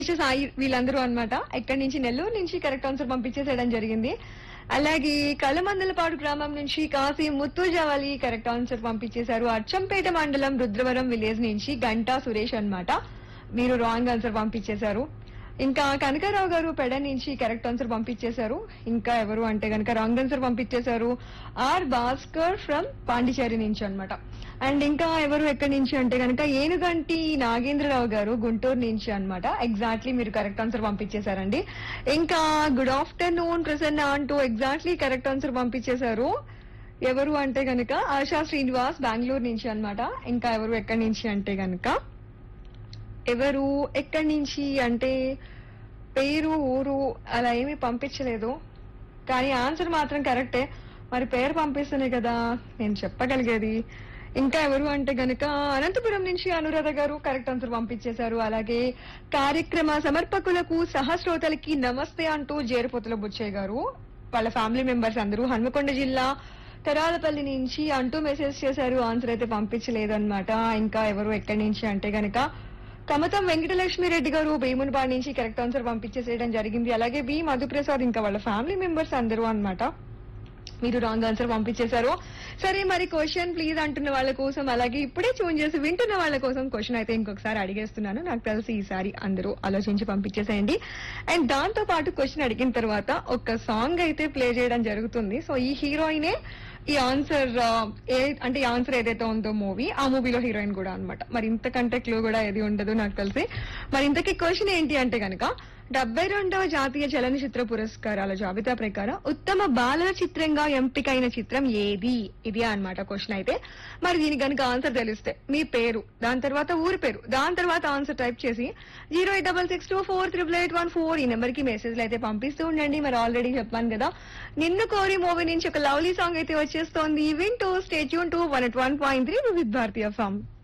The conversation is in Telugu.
సాయి వీళ్ళందరూ అన్నమాట ఎక్కడి నుంచి నెల్లూరు నుంచి కరెక్ట్ ఆన్సర్ పంపించేసేయడం జరిగింది అలాగే కలమందలపాడు గ్రామం నుంచి కాశీ ముత్తూజావాలి కరెక్ట్ ఆన్సర్ పంపించేశారు అచ్చంపేట మండలం రుద్రవరం విలేజ్ నుంచి గంటా సురేష్ అన్నమాట మీరు రాంగ్ ఆన్సర్ పంపించేశారు ఇంకా కనకారావు గారు పెడ నుంచి కరెక్ట్ ఆన్సర్ పంపించేశారు ఇంకా ఎవరు అంటే కనుక రాంగ్ ఆన్సర్ పంపించేశారు ఆర్ భాస్కర్ ఫ్రమ్ పాండిచేరి నుంచి అన్నమాట అండ్ ఇంకా ఎవరు ఎక్కడి నుంచి అంటే కనుక ఏనుగంటి నాగేంద్రరావు గారు గుంటూరు నుంచి అన్నమాట ఎగ్జాక్ట్లీ మీరు కరెక్ట్ ఆన్సర్ పంపించేశారండి ఇంకా గుడ్ ఆఫ్టర్నూన్ ప్రసన్న అంటూ ఎగ్జాక్ట్లీ కరెక్ట్ ఆన్సర్ పంపించేశారు ఎవరు అంటే గనుక ఆశా శ్రీనివాస్ బెంగళూరు నుంచి అన్నమాట ఇంకా ఎవరు ఎక్కడి నుంచి అంటే గనుక ఎవరు ఎక్కడి నుంచి అంటే పేరు ఊరు అలా ఏమీ పంపించలేదు కానీ ఆన్సర్ మాత్రం కరెక్టే మరి పేరు పంపిస్తేనే కదా నేను చెప్పగలిగేది ఇంకా ఎవరు అంటే గనుక అనంతపురం నుంచి అనురాధ గారు కరెక్ట్ ఆన్సర్ పంపించేశారు అలాగే కార్యక్రమ సమర్పకులకు సహస్రోతలకి నమస్తే అంటూ జేరుపోతుల బుచ్చయ్య గారు వాళ్ళ ఫ్యామిలీ మెంబర్స్ అందరూ హన్మకొండ జిల్లా తరాలపల్లి నుంచి అంటూ మెసేజ్ చేశారు ఆన్సర్ అయితే పంపించలేదు అనమాట ఇంకా ఎవరు ఎక్కడి నుంచి అంటే గనక కమతం వెంకటలక్ష్మి రెడ్డి గారు భీమునిపాడు నుంచి కరెక్ట్ ఆన్సర్ పంపించేసేయడం జరిగింది అలాగే బి మధుప్రసాద్ ఇంకా వాళ్ళ ఫ్యామిలీ మెంబర్స్ అందరూ అన్నమాట మీరు రాంగ్ ఆన్సర్ పంపించేశారు సరే మరి క్వశ్చన్ ప్లీజ్ అంటున్న వాళ్ళ కోసం అలాగే ఇప్పుడే చూన్ చేసి వింటున్న వాళ్ళ కోసం క్వశ్చన్ అయితే ఇంకొకసారి అడిగేస్తున్నాను నాకు తెలిసి ఈసారి అందరూ ఆలోచించి పంపించేసేయండి అండ్ దాంతో పాటు క్వశ్చన్ అడిగిన తర్వాత ఒక సాంగ్ అయితే ప్లే చేయడం జరుగుతుంది సో ఈ హీరోయినే ఈ ఆన్సర్ ఏ అంటే ఈ ఆన్సర్ ఏదైతే ఉందో మూవీ ఆ మూవీలో హీరోయిన్ కూడా అన్నమాట మరి ఇంతకంటే క్లూ కూడా ఏది ఉండదు నాకు తెలిసి మరి ఇంతకీ క్వశ్చన్ ఏంటి అంటే కనుక డెబ్బై రెండవ జాతీయ చలనచిత్ర పురస్కారాల జాబితా ప్రకారం ఉత్తమ బాలల చిత్రంగా ఎంపికైన చిత్రం ఏది ఇది అన్నమాట క్వశ్చన్ అయితే మరి దీనికి కనుక ఆన్సర్ తెలిస్తే మీ పేరు దాని తర్వాత ఊరి పేరు దాని తర్వాత ఆన్సర్ టైప్ చేసి zero eight double six two four triple eight one four ఈ నెంబర్ కి మెసేజ్లు అయితే పంపిస్తూ ఉండండి మరి ఆల్రెడీ చెప్పాను కదా నిన్ను కోరి మూవీ నుంచి ఒక లవ్లీ సాంగ్ అయితే వచ్చేస్తోంది వింటూ stay tune two one eight one point three with భారతీయ ఫామ్